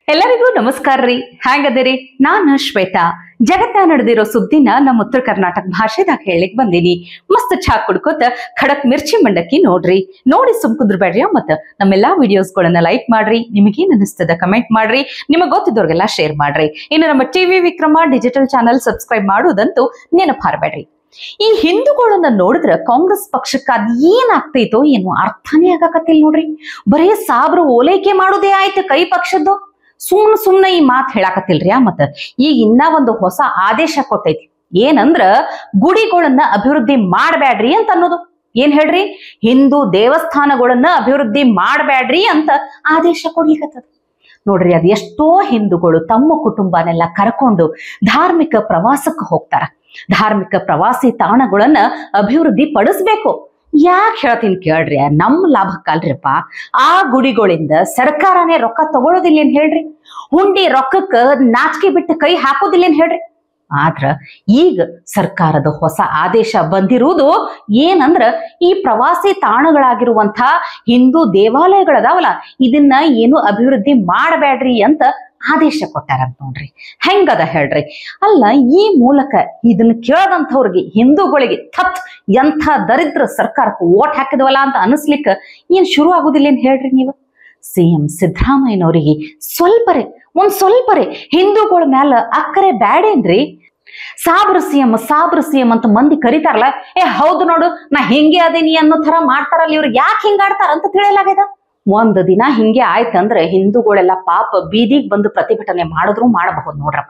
ಎಲ್ಲರಿಗೂ ನಮಸ್ಕಾರ ರೀ ಹ್ಯಾಂಗದಿರಿ ನಾನು ಶ್ವೇತಾ ಜಗತ್ತ ನಡೆದಿರೋ ಸುದ್ದಿನ ನಮ್ಮ ಉತ್ತರ ಕರ್ನಾಟಕ ಭಾಷೆದಾಗ ಹೇಳಿಕ್ ಬಂದೀನಿ ಮಸ್ತ್ ಚಾ ಕುಡ್ಕೋತ ಖಡಕ್ ಮಿರ್ಚಿ ಮಂಡಕ್ಕಿ ನೋಡ್ರಿ ನೋಡಿ ಸುಮ್ಕುದ್ರ ಬೇಡ್ರಿ ಮತ್ತ ನಮ್ಮೆಲ್ಲಾ ವಿಡಿಯೋಸ್ಗಳನ್ನ ಲೈಕ್ ಮಾಡ್ರಿ ನಿಮಗೇನ್ ಅನಿಸ್ತದ ಕಮೆಂಟ್ ಮಾಡ್ರಿ ನಿಮಗ್ ಗೊತ್ತಿದ್ದವ್ರಿಗೆಲ್ಲ ಶೇರ್ ಮಾಡ್ರಿ ಇನ್ನು ನಮ್ಮ TV Vikrama digital channel subscribe ಮಾಡೋದಂತೂ ನೆನಪಾರಬೇಡ್ರಿ ಈ ಹಿಂದೂಗಳನ್ನ ನೋಡಿದ್ರ ಕಾಂಗ್ರೆಸ್ ಪಕ್ಷಕ್ಕ ಅದ್ ಏನಾಗ್ತೈತೋ ಏನು ಅರ್ಥನೇ ಆಗಾಕತ್ತಿಲ್ಲ ನೋಡ್ರಿ ಬರೇ ಸಾಬ್ರು ಓಲೈಕೆ ಮಾಡೋದೇ ಆಯ್ತು ಕೈ ಪಕ್ಷದ್ದು ಸುಮ್ನ ಸುಮ್ನೆ ಈ ಮಾತು ಹೇಳಾಕತ್ತಿಲ್ರಿ ಆ ಮತ್ತ ಈಗ ಇನ್ನ ಒಂದು ಹೊಸ ಆದೇಶ ಕೊಟ್ಟೈತಿ ಏನಂದ್ರ ಗುಡಿಗಳನ್ನ ಅಭಿವೃದ್ಧಿ ಮಾಡಬ್ಯಾಡ್ರಿ ಅಂತ ಅನ್ನೋದು ಏನ್ ಹೇಳ್ರಿ ಹಿಂದೂ ದೇವಸ್ಥಾನಗಳನ್ನ ಅಭಿವೃದ್ಧಿ ಮಾಡಬ್ಯಾಡ್ರಿ ಅಂತ ಆದೇಶ ಕೊಡ್ಲಿಕತ್ತದ ನೋಡ್ರಿ ಅದ್ ಎಷ್ಟೋ ಹಿಂದೂಗಳು ತಮ್ಮ ಕುಟುಂಬನೆಲ್ಲ ಕರ್ಕೊಂಡು ಧಾರ್ಮಿಕ ಪ್ರವಾಸಕ್ಕೆ ಹೋಗ್ತಾರ ಧಾರ್ಮಿಕ ಪ್ರವಾಸಿ ತಾಣಗಳನ್ನ ಅಭಿವೃದ್ಧಿ ಪಡಿಸ್ಬೇಕು ಯಾಕೆ ಹೇಳ್ತೀನಿ ಕೇಳ್ರಿ ನಮ್ಮ ಲಾಭಕ್ಕಲ್ರಿಪ್ಪ ಆ ಗುಡಿಗಳಿಂದ ಸರ್ಕಾರನೇ ರೊಕ್ಕ ತಗೊಳ್ಳೋದಿಲ್ಲ ಏನ್ ಹೇಳ್ರಿ ಹುಂಡಿ ರೊಕ್ಕಕ್ಕ ನಾಚಿಕೆ ಬಿಟ್ಟು ಕೈ ಹಾಕೋದಿಲ್ಲ ಏನ್ ಹೇಳ್ರಿ ಆದ್ರ ಈಗ ಸರ್ಕಾರದ ಹೊಸ ಆದೇಶ ಬಂದಿರುವುದು ಏನಂದ್ರ ಈ ಪ್ರವಾಸಿ ತಾಣಗಳಾಗಿರುವಂತ ಹಿಂದೂ ದೇವಾಲಯಗಳದಾವಲ್ಲ ಇದನ್ನ ಏನು ಅಭಿವೃದ್ಧಿ ಮಾಡಬೇಡ್ರಿ ಅಂತ ಆದೇಶ ಕೊಟ್ಟಾರಂತ ನೋಡ್ರಿ ಹೆಂಗದ ಹೇಳ್ರಿ ಅಲ್ಲ ಈ ಮೂಲಕ ಇದನ್ನ ಕೇಳದಂಥವ್ರಿಗೆ ಹಿಂದೂಗಳಿಗೆ ಥತ್ ಎಂಥ ದರಿದ್ರ ಸರ್ಕಾರಕ್ಕೆ ಓಟ್ ಹಾಕಿದವಲ್ಲ ಅಂತ ಅನಿಸ್ಲಿಕ್ಕ ಏನ್ ಶುರು ಆಗುದಿಲ್ಲ ಏನ್ ಹೇಳ್ರಿ ನೀವು ಸಿ ಎಂ ಸಿದ್ದರಾಮಯ್ಯನವರಿಗೆ ಸ್ವಲ್ಪರೇ ಒಂದ್ ಸ್ವಲ್ಪರೇ ಹಿಂದೂಗಳ ಮ್ಯಾಲ ಅಕ್ಕರೆ ಬ್ಯಾಡೇನ್ರಿ ಸಾಬ್ರ ಸಿ ಎಂ ಸಾಬ್ರ ಸಿ ಎಂ ಅಂತ ಮಂದಿ ಕರೀತಾರಲ್ಲ ಏ ಹೌದು ನೋಡು ನಾ ಹಿಂಗೆ ಅದೀನಿ ಅನ್ನೋ ತರ ಮಾಡ್ತಾರಲ್ಲ ಇವ್ರು ಯಾಕೆ ಹಿಂಗಾಡ್ತಾರ ಅಂತ ತಿಳಿಯಲಾಗ್ಯದ ಒಂದ್ ದಿನ ಹಿಂಗೆ ಆಯ್ತಂದ್ರೆ ಹಿಂದೂಗಳೆಲ್ಲ ಪಾಪ ಬೀದಿಗೆ ಬಂದು ಪ್ರತಿಭಟನೆ ಮಾಡಿದ್ರು ಮಾಡಬಹುದು ನೋಡ್ರಪ್ಪ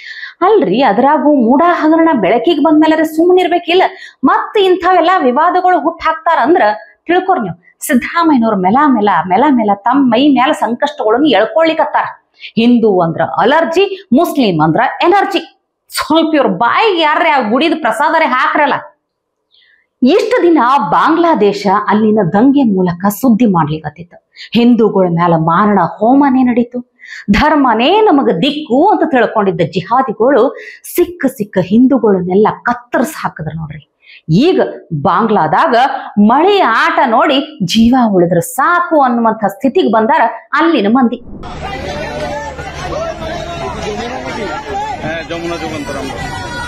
ಅಲ್ರಿ ಅದ್ರಾಗೂ ಮೂಢ ಹಗರಣ ಬೆಳಕಿಗೆ ಬಂದ್ಮೇಲೆ ಸುಮ್ಮನಿರ್ಬೇಕಿಲ್ಲ ಮತ್ ಇಂಥವೆಲ್ಲ ವಿವಾದಗಳು ಹುಟ್ಟು ಹಾಕ್ತಾರ ಅಂದ್ರ ತಿಳ್ಕೊರ್ ನೀವು ಸಿದ್ದರಾಮಯ್ಯನವ್ರ ಮೆಲ ಮೆಲ ಮೆಲ ಮೆಲ ತಮ್ಮ ಮೈ ಮ್ಯಾಲ ಸಂಕಷ್ಟಗಳನ್ನು ಎಳ್ಕೊಳ್ಳಿಕತ್ತಾರ ಹಿಂದೂ ಅಂದ್ರ ಅಲರ್ಜಿ ಮುಸ್ಲಿಂ ಅಂದ್ರ ಎನರ್ಜಿ ಸ್ವಲ್ಪ ಇವ್ರ ಬಾಯಿಗೆ ಯಾರೇ ಆ ಗುಡಿದ ಪ್ರಸಾದರೇ ಹಾಕ್ರಲ್ಲ ಇಷ್ಟು ದಿನ ಬಾಂಗ್ಲಾದೇಶ ಅಲ್ಲಿನ ದಂಗೆ ಮೂಲಕ ಸುದ್ದಿ ಮಾಡ್ಲಿಕತ್ತಿತ್ತು ಹಿಂದೂಗಳ ಮ್ಯಾಲ ಮಾರಣ ಹೋಮನೇ ನಡೀತು ಧರ್ಮನೇ ನಮಗ ದಿಕ್ಕು ಅಂತ ತಿಳ್ಕೊಂಡಿದ್ದ ಜಿಹಾದಿಗಳು ಸಿಕ್ಕ ಸಿಕ್ಕ ಹಿಂದೂಗಳನ್ನೆಲ್ಲ ಕತ್ತರಿಸಿ ಹಾಕಿದ್ರು ನೋಡ್ರಿ ಈಗ ಬಾಂಗ್ಲಾದಾಗ ಮಳೆ ಆಟ ನೋಡಿ ಜೀವ ಉಳಿದ್ರ ಸಾಕು ಅನ್ನುವಂಥ ಸ್ಥಿತಿಗೆ ಬಂದಾರ ಅಲ್ಲಿನ ಮಂದಿ হ্যাঁ যমুনা যুগান্তর আমরা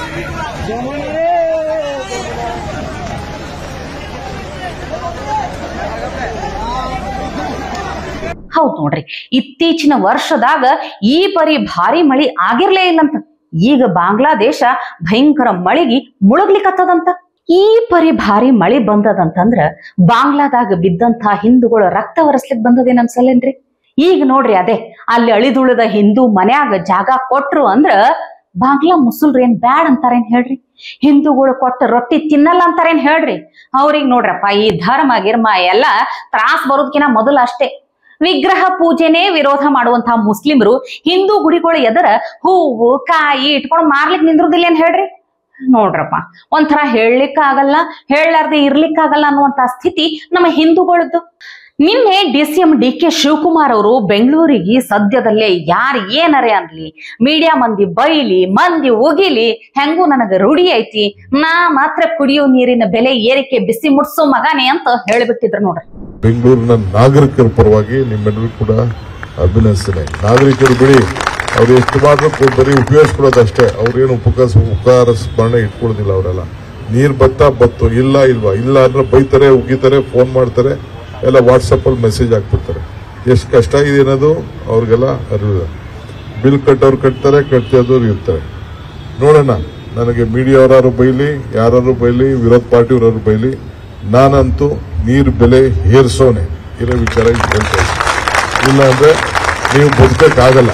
ಹೌದ್ ನೋಡ್ರಿ ಇತ್ತೀಚಿನ ವರ್ಷದಾಗ ಈ ಪರಿ ಭಾರಿ ಮಳಿ ಆಗಿರ್ಲೇ ಇಲ್ಲಂತ ಈಗ ಬಾಂಗ್ಲಾದೇಶ ಭಯಂಕರ ಮಳಿಗಿ ಮುಳುಗ್ಲಿಕತ್ತದಂತ ಈ ಪರಿ ಭಾರಿ ಮಳಿ ಬಂದದಂತಂದ್ರ ಬಾಂಗ್ಲಾದಾಗ ಬಿದ್ದಂತ ಹಿಂದೂಗಳು ರಕ್ತ ಒರೆಸ್ಲಿಕ್ ಬಂದದೇನ್ ಅನ್ಸಲ್ಲೇನ್ರಿ ಈಗ ನೋಡ್ರಿ ಅದೇ ಅಲ್ಲಿ ಅಳಿದುಳಿದ ಹಿಂದೂ ಮನ್ಯಾಗ ಜಾಗ ಕೊಟ್ರು ಅಂದ್ರ ಬಾಂಗ್ಲಾ ಮುಸುಲ್ರು ಏನ್ ಬ್ಯಾಡ್ ಅಂತಾರೇನ್ ಹೇಳ್ರಿ ಹಿಂದೂಗಳು ಕೊಟ್ಟ ರೊಟ್ಟಿ ತಿನ್ನಲ್ಲ ಅಂತಾರೇನ್ ಹೇಳ್ರಿ ಅವ್ರಿಗೆ ನೋಡ್ರಪ್ಪ ಈ ಧರ್ಮ ಗಿರ್ಮ ಎಲ್ಲ ತ್ರಾಸ್ ಬರೋದ್ಕಿನ ಮೊದಲು ಅಷ್ಟೇ ವಿಗ್ರಹ ಪೂಜೆನೇ ವಿರೋಧ ಮಾಡುವಂತಹ ಮುಸ್ಲಿಮರು ಹಿಂದೂ ಗುಡಿಗಳು ಎದರ ಹೂವು ಕಾಯಿ ಇಟ್ಕೊಂಡು ಮಾರ್ಲಿಕ್ ನಿಂದ್ರುದಿಲ್ಲ ಏನ್ ಹೇಳ್ರಿ ನೋಡ್ರಪ್ಪ ಒಂಥರ ಹೇಳಲಿಕ್ಕ ಆಗಲ್ಲ ಹೇಳಲಾರ್ದೆ ಇರ್ಲಿಕ್ಕಾಗಲ್ಲ ಅನ್ನುವಂತ ಸ್ಥಿತಿ ನಮ್ಮ ಹಿಂದೂಗಳದ್ದು ನಿನ್ನೆ D C M D K Shivakumar ಅವರು ಬೆಂಗಳೂರಿಗೆ ಸದ್ಯದಲ್ಲೇ ಯಾರು ಏನರೇ ಅನ್ಲಿ ಮೀಡಿಯಾ ಮಂದಿ ಬೈಲಿ ಮಂದಿ ಉಗಿಲಿ ಹೆಂಗೂ ನನಗ ರೂಢಿ ಐತಿ ನಾ ಮಾತ್ರ ಕುಡಿಯೋ ನೀರಿನ ಬೆಲೆ ಏರಿಕೆ ಬಿಸಿ ಮುಟ್ಸೋ ಮಗನೇ ಅಂತ ಹೇಳ್ಬಿಟ್ಟಿದ್ರು ನೋಡ್ರಿ ಬೆಂಗಳೂರಿನ ನಾಗರಿಕರ ಪರವಾಗಿ ನಿಮ್ಮೆಲ್ಲರೂ ಕೂಡ ಅಭಿನಂದಿಸ್ತೇನೆ ನಾಗರಿಕರು ಬಿಡಿ ಅವ್ರು ಎಷ್ಟು ಮಾತ್ರ ಬರೀ ಉಪಯೋಗಿಸ್ಕೊಳ್ಳೋದಷ್ಟೇ ಅವ್ರೇನು ಉಪಕಾಸ ಉಪಕಾರ ಸ್ಮರಣೆ ಇಟ್ಕೊಳ್ಳೋದಿಲ್ಲ ಅವರೆಲ್ಲ ನೀರ್ ಬತ್ತಾ ಬತ್ತು ಇಲ್ಲ ಇಲ್ವಾ ಇಲ್ಲ ಅಂದ್ರೆ ಬೈತಾರೆ ಉಗಿತಾರೆ ಫೋನ್ ಮಾಡ್ತಾರೆ ಎಲ್ಲ ವಾಟ್ಸಪ್ ಅಲ್ಲಿ ಮೆಸೇಜ್ ಹಾಕ್ಬಿಡ್ತಾರೆ ಎಷ್ಟು ಕಷ್ಟ ಇದೆ ಅನ್ನೋದು ಅವ್ರಿಗೆಲ್ಲ ಅರಿವಿದೆ ಬಿಲ್ ಕಟ್ಟೋರು ಕಟ್ತಾರೆ ಕಟ್ಟದವ್ರು ಇರ್ತಾರೆ ನೋಡೋಣ ನನಗೆ ಮೀಡಿಯಾವರಾರು ಬೈಲಿ ಯಾರು ಬೈಲಿ ವಿರೋಧ ಪಾರ್ಟಿಯವರಾರು ಬೈಲಿ ನಾನಂತೂ ನೀರು ಬೆಲೆ ಏರ್ಸೋನೆ ಇರೋ ವಿಚಾರ ಇಲ್ಲಿ ಹೇಳ್ತಾ ಇದ್ದೀನಿ. ಇಲ್ಲ ಅಂದ್ರೆ ನೀವು ಬದುಕಕ್ಕಾಗಲ್ಲ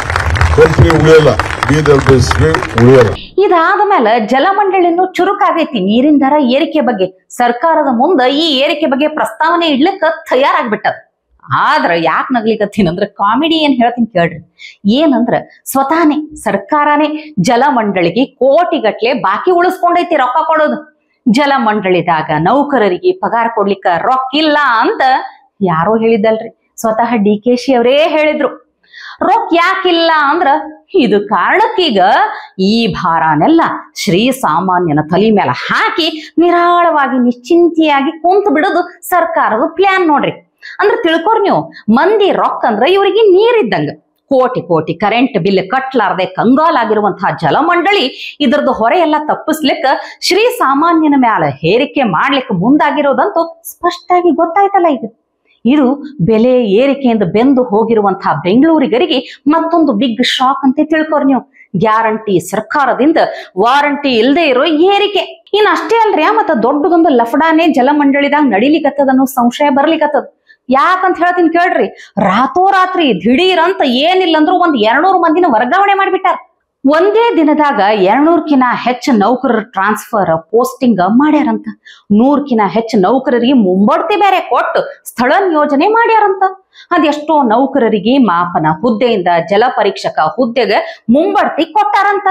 ಕಂಪ್ನಿ ಉಳಿಯಲ್ಲ ಬೀದರ್ ಬೇಸ್ಗೆ ಉಳಿಯಲ್ಲ ಇದಾದ ಮೇಲೆ ಜಲಮಂಡಳಿನೂ ಚುರುಕಾಗೈತಿ ನೀರಿನ ದರ ಏರಿಕೆ ಬಗ್ಗೆ ಸರ್ಕಾರದ ಮುಂದ ಈ ಏರಿಕೆ ಬಗ್ಗೆ ಪ್ರಸ್ತಾವನೆ ಇಡ್ಲಿಕ್ಕ ತಯಾರಾಗ್ಬಿಟ್ಟದ ಆದ್ರ ಯಾಕೆ ನಗ್ಲಿಕತ್ತೀನಿ ಅಂದ್ರೆ ಕಾಮಿಡಿ ಏನ್ ಹೇಳ್ತೀನಿ ಕೇಳ್ರಿ ಏನಂದ್ರ ಸ್ವತಃನೇ ಸರ್ಕಾರನೇ ಜಲಮಂಡಳಿಗೆ ಕೋಟಿಗಟ್ಲೆ ಬಾಕಿ ಉಳಿಸ್ಕೊಂಡೈತಿ ರೊಕ್ಕ ಕೊಡೋದು ಜಲಮಂಡಳಿದಾಗ ನೌಕರರಿಗೆ ಪಗಾರ ಕೊಡ್ಲಿಕ್ಕ ರೊಕ್ಕ ಇಲ್ಲ ಅಂತ ಯಾರೋ ಹೇಳಿದ್ದಲ್ರಿ ಸ್ವತಃ ಡಿ ಕೆ ಶಿ ಅವರೇ ಹೇಳಿದ್ರು ರೊಕ್ಕ ಯಾಕಿಲ್ಲ ಅಂದ್ರ ಇದು ಕಾರಣಕ್ಕೀಗ ಈ ಭಾರನೆಲ್ಲ ಶ್ರೀ ಸಾಮಾನ್ಯನ ತಲೆ ಮೇಲೆ ಹಾಕಿ ನಿರಾಳವಾಗಿ ನಿಶ್ಚಿಂತೆಯಾಗಿ ಕುಂತು ಬಿಡೋದು ಸರ್ಕಾರದ ಪ್ಲಾನ್ ನೋಡ್ರಿ ಅಂದ್ರೆ ತಿಳ್ಕೊರ್ ನೀವು ಮಂದಿ ರೊಕ್ಕ ಅಂದ್ರ ಇವರಿಗೆ ನೀರಿದ್ದಂಗ ಕೋಟಿ ಕೋಟಿ ಕರೆಂಟ್ ಬಿಲ್ ಕಟ್ಲಾರ್ದೆ ಕಂಗಾಲಾಗಿರುವಂತಹ ಜಲಮಂಡಳಿ ಇದ್ರದ್ದು ಹೊರೆ ಎಲ್ಲ ತಪ್ಪಿಸ್ಲಿಕ್ಕ ಶ್ರೀ ಸಾಮಾನ್ಯನ ಮ್ಯಾಲ ಹೇರಿಕೆ ಮಾಡ್ಲಿಕ್ಕೆ ಮುಂದಾಗಿರೋದಂತೂ ಸ್ಪಷ್ಟಾಗಿ ಗೊತ್ತಾಯ್ತಲ್ಲ ಈಗ ಇದು ಬೆಲೆ ಏರಿಕೆಯಿಂದ ಬೆಂದು ಹೋಗಿರುವಂತಹ ಬೆಂಗಳೂರಿಗರಿಗೆ ಮತ್ತೊಂದು ಬಿಗ್ ಶಾಕ್ ಅಂತ ತಿಳ್ಕೊರಿ ನೀವು ಗ್ಯಾರಂಟಿ ಸರ್ಕಾರದಿಂದ ವಾರಂಟಿ ಇಲ್ಲದೆ ಇರೋ ಏರಿಕೆ ಇನ್ ಅಷ್ಟೇ ಅಲ್ರಿ ಮತ್ತ ದೊಡ್ಡದೊಂದು ಲಫಡಾನೆ ಜಲಮಂಡಳಿದಾಗ ನಡಿಲಿಕತ್ತದ ಅನ್ನೋ ಸಂಶಯ ಬರ್ಲಿಕತ್ತದ ಯಾಕಂತ ಹೇಳ್ತೀನಿ ಕೇಳ್ರಿ ರಾತ್ರೋರಾತ್ರಿ ದಿಢೀರ್ ಅಂತ ಏನಿಲ್ಲ ಅಂದ್ರೂ ಒಂದ್ ಎರಡ್ನೂರು ಮಂದಿನ ವರ್ಗಾವಣೆ ಮಾಡ್ಬಿಟ್ಟಾರ ಒಂದೇ ದಿನದಾಗ ಎರಡ್ನೂರ್ಕಿನ ಹೆಚ್ಚು ನೌಕರರ ಟ್ರಾನ್ಸ್ಫರ್ ಪೋಸ್ಟಿಂಗ್ ಮಾಡ್ಯಾರಂತ ನೂರ್ಕಿನ ಹೆಚ್ಚು ನೌಕರರಿಗೆ ಮುಂಬಡ್ತಿ ಬೇರೆ ಕೊಟ್ಟು ಸ್ಥಳ ನಿಯೋಜನೆ ಮಾಡ್ಯಾರಂತ ಅದೆಷ್ಟೋ ನೌಕರರಿಗೆ ಮಾಪನ ಹುದ್ದೆಯಿಂದ ಜಲ ಪರೀಕ್ಷಕ ಹುದ್ದೆಗೆ ಮುಂಬಡ್ತಿ ಕೊಟ್ಟಾರಂತ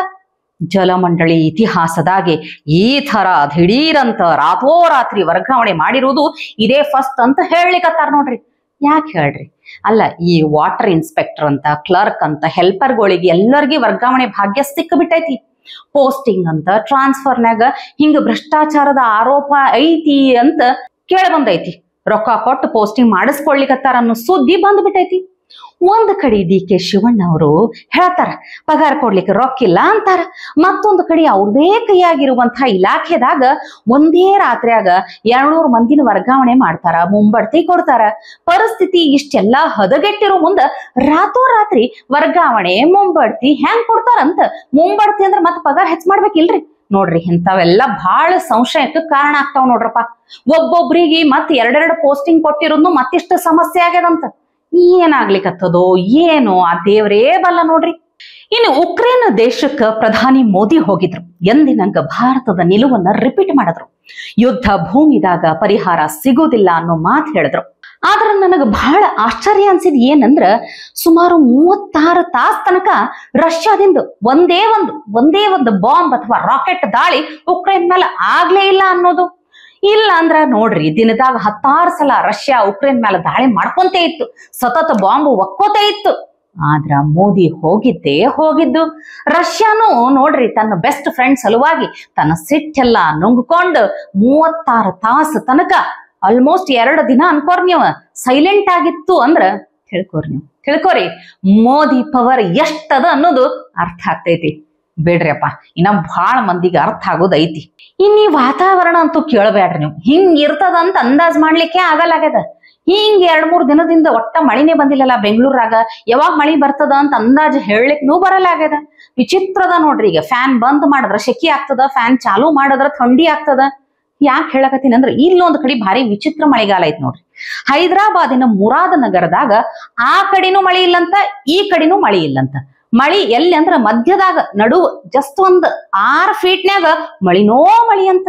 ಜಲಮಂಡಳಿ ಇತಿಹಾಸದಾಗೆ ಈ ತರ ದಿಢೀರಂತ ರಾತ್ರೋರಾತ್ರಿ ವರ್ಗಾವಣೆ ಮಾಡಿರುವುದು ಇದೇ ಫಸ್ಟ್ ಅಂತ ಹೇಳಲಿಕತ್ತಾರ ನೋಡ್ರಿ ಯಾಕೆ ಹೇಳ್ರಿ ಅಲ್ಲ ಈ ವಾಟರ್ ಇನ್ಸ್ಪೆಕ್ಟರ್ ಅಂತ ಕ್ಲರ್ಕ್ ಅಂತ ಹೆಲ್ಪರ್ಗಳಿಗೆ ಎಲ್ಲರಿಗೂ ವರ್ಗಾವಣೆ ಭಾಗ್ಯ ಸಿಕ್ಕಿಬಿಟ್ಟೈತಿ ಪೋಸ್ಟಿಂಗ್ ಅಂತ ಟ್ರಾನ್ಸ್ಫರ್ನಾಗ ಹಿಂಗ ಭ್ರಷ್ಟಾಚಾರದ ಆರೋಪ ಐತಿ ಅಂತ ಕೇಳ ಬಂದೈತಿ ರೊಕ್ಕ ಕೊಟ್ಟು ಪೋಸ್ಟಿಂಗ್ ಮಾಡಿಸ್ಕೊಳ್ಲಿಕತ್ತಾರ ಅನ್ನೋ ಸುದ್ದಿ ಬಂದ್ಬಿಟ್ಟೈತಿ ಒಂದ್ ಕಡೆ ಡಿ ಕೆ ಶಿವಣ್ಣ ಅವರು ಹೇಳ್ತಾರ ಪಗಾರ ಕೊಡ್ಲಿಕ್ಕೆ ರೊಕ್ಕಿಲ್ಲ ಅಂತಾರ ಮತ್ತೊಂದು ಕಡೆ ಅವ್ರದೇ ಕೈಯಾಗಿರುವಂತಹ ಇಲಾಖೆದಾಗ ಒಂದೇ ರಾತ್ರಿಯಾಗ ಎರಡ್ನೂರು ಮಂದಿನ ವರ್ಗಾವಣೆ ಮಾಡ್ತಾರ ಮುಂಬಡ್ತಿ ಕೊಡ್ತಾರ ಪರಿಸ್ಥಿತಿ ಇಷ್ಟೆಲ್ಲಾ ಹದಗೆಟ್ಟಿರೋ ಮುಂದ ರಾತ್ರೋರಾತ್ರಿ ವರ್ಗಾವಣೆ ಮುಂಬಡ್ತಿ ಹೆಂಗ್ ಕೊಡ್ತಾರಂತ ಮುಂಬಡ್ತಿ ಅಂದ್ರ ಮತ್ತ ಪಗಾರ ಹೆಚ್ಚ್ ಮಾಡ್ಬೇಕಿಲ್ರಿ ನೋಡ್ರಿ ಇಂಥವೆಲ್ಲ ಬಹಳ ಸಂಶಯಕ್ಕೆ ಕಾರಣ ಆಗ್ತಾವ ನೋಡ್ರಪ್ಪ ಒಬ್ಬೊಬ್ರಿಗೆ ಮತ್ ಎರಡೆರಡು ಪೋಸ್ಟಿಂಗ್ ಕೊಟ್ಟಿರೋದ್ನು ಮತ್ತಿಷ್ಟು ಸಮಸ್ಯೆ ಆಗ್ಯದಂತ ಏನಾಗ್ಲಿಕತ್ತದೋ ಏನೋ ಆ ದೇವ್ರೇ ಬಲ್ಲ ನೋಡ್ರಿ ಇನ್ನು ಉಕ್ರೇನ್ ದೇಶಕ್ಕ ಪ್ರಧಾನಿ ಮೋದಿ ಹೋಗಿದ್ರು ಎಂದಿನಂಗ ಭಾರತದ ನಿಲುವನ್ನ ರಿಪೀಟ್ ಮಾಡಿದ್ರು ಯುದ್ಧ ಭೂಮಿದಾಗ ಪರಿಹಾರ ಸಿಗೋದಿಲ್ಲ ಅನ್ನೋ ಮಾತು ಹೇಳಿದ್ರು ಆದ್ರೆ ನನಗೆ ಬಹಳ ಆಶ್ಚರ್ಯ ಅನ್ಸಿದ್ ಏನಂದ್ರ ಸುಮಾರು ಮೂವತ್ತಾರು ತಾಸ್ ತನಕ ರಷ್ಯಾದಿಂದ ಒಂದೇ ಒಂದು ಒಂದೇ ಒಂದು ಬಾಂಬ್ ಅಥವಾ ರಾಕೆಟ್ ದಾಳಿ ಉಕ್ರೇನ್ ಮೇಲೆ ಆಗ್ಲೇ ಇಲ್ಲ ಅನ್ನೋದು ಇಲ್ಲ ಅಂದ್ರ ನೋಡ್ರಿ ದಿನದಾಗ ಹತ್ತಾರು ಸಲ ರಷ್ಯಾ ಉಕ್ರೇನ್ ಮೇಲೆ ದಾಳಿ ಮಾಡ್ಕೊಂತೇ ಇತ್ತು ಸತತ ಬಾಂಬ್ ಒಕ್ಕೋತೇ ಇತ್ತು ಆದ್ರ ಮೋದಿ ಹೋಗಿದ್ದೇ ಹೋಗಿದ್ದು ರಷ್ಯಾನು ನೋಡ್ರಿ ತನ್ನ ಬೆಸ್ಟ್ ಫ್ರೆಂಡ್ ಸಲುವಾಗಿ ತನ್ನ ಸಿಟ್ಟೆಲ್ಲ ನುಂಗ್ಕೊಂಡು ಮೂವತ್ತಾರು ತಾಸು ತನಕ ಆಲ್ಮೋಸ್ಟ್ ಎರಡು ದಿನ ಅನ್ಕೋರ್ ನೀವು ಸೈಲೆಂಟ್ ಆಗಿತ್ತು ಅಂದ್ರ ತಿಳ್ಕೊರಿ ನೀವು ತಿಳ್ಕೊರಿ ಮೋದಿ ಪವರ್ ಎಷ್ಟದ ಅನ್ನೋದು ಅರ್ಥ ಆಗ್ತೈತಿ ಬಿಡ್ರಿಯಪ್ಪ ಇನ್ನ ಭಾಳ ಮಂದಿಗೆ ಅರ್ಥ ಆಗೋದೈತಿ ಇನ್ ಈ ವಾತಾವರಣ ಅಂತೂ ಕೇಳಬೇಡ್ರಿ ನೀವು ಹಿಂಗ್ ಇರ್ತದ ಅಂತ ಅಂದಾಜ್ ಮಾಡ್ಲಿಕ್ಕೆ ಆಗಲ್ಲಾಗ್ಯದ ಹಿಂಗ್ ಎರಡ್ ಮೂರ್ ದಿನದಿಂದ ಒಟ್ಟ ಮಳಿನೇ ಬಂದಿಲ್ಲಲ್ಲ ಬೆಂಗಳೂರಾಗ ಯಾವಾಗ ಮಳಿ ಬರ್ತದ ಅಂತ ಅಂದಾಜ್ ಹೇಳಲಿಕ್ನೂ ಬರಲಾಗ್ಯದ ವಿಚಿತ್ರದ ನೋಡ್ರಿ ಈಗ ಫ್ಯಾನ್ ಬಂದ್ ಮಾಡಿದ್ರ ಶೆಕಿ ಆಗ್ತದ ಫ್ಯಾನ್ ಚಾಲೂ ಮಾಡಿದ್ರ ಥಂಡಿ ಆಗ್ತದ ಯಾಕೆ ಹೇಳಕತ್ತೀನಿ ಅಂದ್ರೆ ಇಲ್ಲೊಂದ್ ಕಡೆ ಭಾರಿ ವಿಚಿತ್ರ ಮಳೆಗಾಲ ಐತ್ ನೋಡ್ರಿ ಹೈದರಾಬಾದಿನ ಮುರಾದ ನಗರದಾಗ ಆ ಕಡೆನೂ ಮಳಿ ಇಲ್ಲಂತ ಈ ಕಡೆನೂ ಮಳಿ ಇಲ್ಲಂತ ಮಳಿ ಎಲ್ಲಿ ಅಂದ್ರ ಮಧ್ಯದಾಗ ನಡು ಜಸ್ಟ್ ಒಂದ್ ಆರ್ ಫೀಟ್ನ್ಯಾಗ ಮಳಿನೋ ಮಳಿ ಅಂತ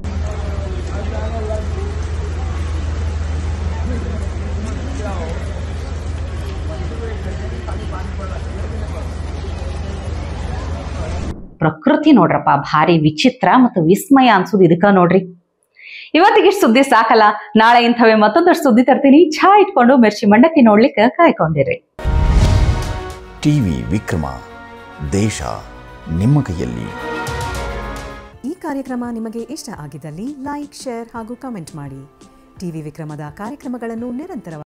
ಪ್ರಕೃತಿ ನೋಡ್ರಪ್ಪ ಭಾರಿ ವಿಚಿತ್ರ ಮತ್ತು ವಿಸ್ಮಯ ಅನ್ಸೋದು ಇದಕ್ಕ ನೋಡ್ರಿ ಇವತ್ತಿಗಿಷ್ಟು ಸುದ್ದಿ ಸಾಕಲ್ಲ ನಾಳೆ ಇಂಥವೇ ಮತ್ತೊಂದಷ್ಟು ಸುದ್ದಿ ತರ್ತೀನಿ ಚಹಾ ಇಟ್ಕೊಂಡು ಮಿರ್ಚಿ ಮಂಡಕ್ಕಿ ನೋಡ್ಲಿಕ್ಕೆ ಕಾಯ್ಕೊಂಡಿರಿ ಟಿವಿ ವಿಕ್ರಮ ದೇಶ ನಿಮ್ಮ ಕೈಯಲ್ಲಿ ಈ ಕಾರ್ಯಕ್ರಮ ನಿಮಗೆ ಇಷ್ಟ ಆಗಿದ್ದಲ್ಲಿ ಲೈಕ್ ಶೇರ್ ಹಾಗೂ ಕಮೆಂಟ್ ಮಾಡಿ ಟಿವಿ ವಿಕ್ರಮದ ಕಾರ್ಯಕ್ರಮಗಳನ್ನು ನಿರಂತರವಾಗಿ